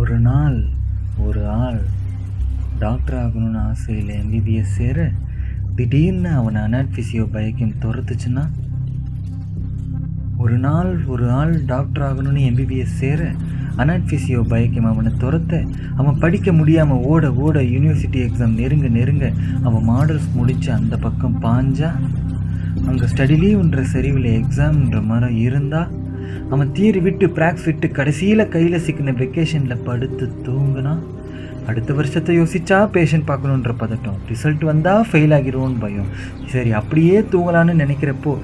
ஒரு நாள் ஒரு ஆள் டாக்டர் ஆகணும்னு ஆசையில் எம்பிபிஎஸ் சேர திடீர்னு அவனை அனாட்ஃபிசியோ பயக்கம் துரத்துச்சுன்னா ஒரு நாள் ஒரு ஆள் டாக்டர் ஆகணும்னு எம்பிபிஎஸ் சேர அனாட்ஃபிசியோ பயக்கம் அவனை துரத்த அவன் படிக்க முடியாமல் ஓட ஓட யூனிவர்சிட்டி எக்ஸாம் நெருங்க நெருங்க அவன் மாடல்ஸ் முடிச்சு அந்த பக்கம் பாஞ்சா அங்கே ஸ்டடி லீவ்ன்ற சரிவில் எக்ஸாம்ன்ற மரம் இருந்தா அவன் தீரி விட்டு ப்ராக்ஸ் விட்டு கடைசியில் கையில் சிக்கின வெக்கேஷனில் படுத்து தூங்குனா அடுத்த வருஷத்தை யோசிச்சா பேஷண்ட் பார்க்கணுன்ற பதட்டம் ரிசல்ட் வந்தால் ஃபெயில் ஆகிருவோன்னு பயம் சரி அப்படியே தூங்கலான்னு நினைக்கிறப்போ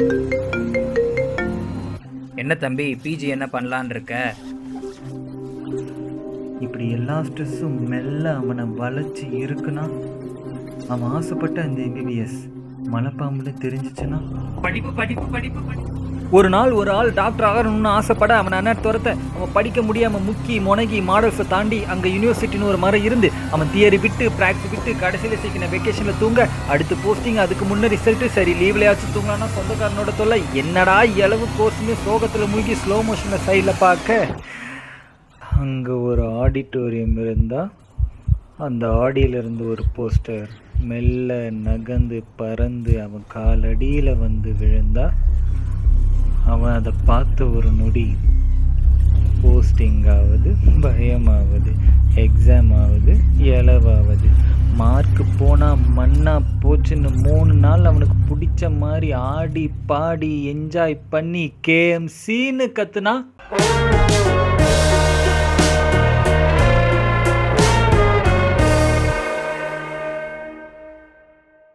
என்ன தம்பி பிஜி என்ன பண்ணலான்னு இருக்க இப்படி எல்லா ஸ்ட்ரெஸ்ஸும் மெல்ல அவனை வளைச்சி இருக்குன்னா அவன் ஆசைப்பட்ட அந்த எம்பிபிஎஸ் மலைப்பாம்புன்னு தெரிஞ்சிச்சுன்னா படிப்பு படிப்பு படிப்பு படிப்பு ஒரு நாள் ஒரு ஆள் டாக்டர் ஆகணும்னு ஆசைப்பட அவன் அண்ணன் துரத்த அவன் படிக்க முடியாமல் முக்கி முனகி மாடல்ஸை தாண்டி அங்கே யூனிவர்சிட்டின்னு ஒரு மரம் இருந்து அவன் தியரி விட்டு ப்ராக்டிஸ் விட்டு கடைசியில் சீக்கின வெக்கேஷனில் தூங்க அடுத்து போஸ்டிங் அதுக்கு முன்ன ரிசல்ட்டு சரி லீவ்லையாச்சும் தூங்கலான்னா சொந்தக்காரனோட தொல்லை என்னடா இளவு கோர்ஸ்னு சோகத்தில் மூழ்கி ஸ்லோ மோஷனில் சைடில் பார்க்க அங்கே ஒரு ஆடிட்டோரியம் இருந்தால் அந்த ஆடியிலிருந்து ஒரு போஸ்டர் மெல்ல நகர்ந்து பறந்து அவன் காலடியில் வந்து விழுந்தா அவன் அதை பார்த்த ஒரு நொடி போஸ்டிங் ஆகுது பயமாகுது எக்ஸாம் ஆகுது இலவாகுது மார்க் போனால் மண்ணா போச்சுன்னு மூணு நாள் அவனுக்கு பிடிச்ச மாதிரி ஆடி பாடி என்ஜாய் பண்ணி கேஎம்சின்னு கத்துனா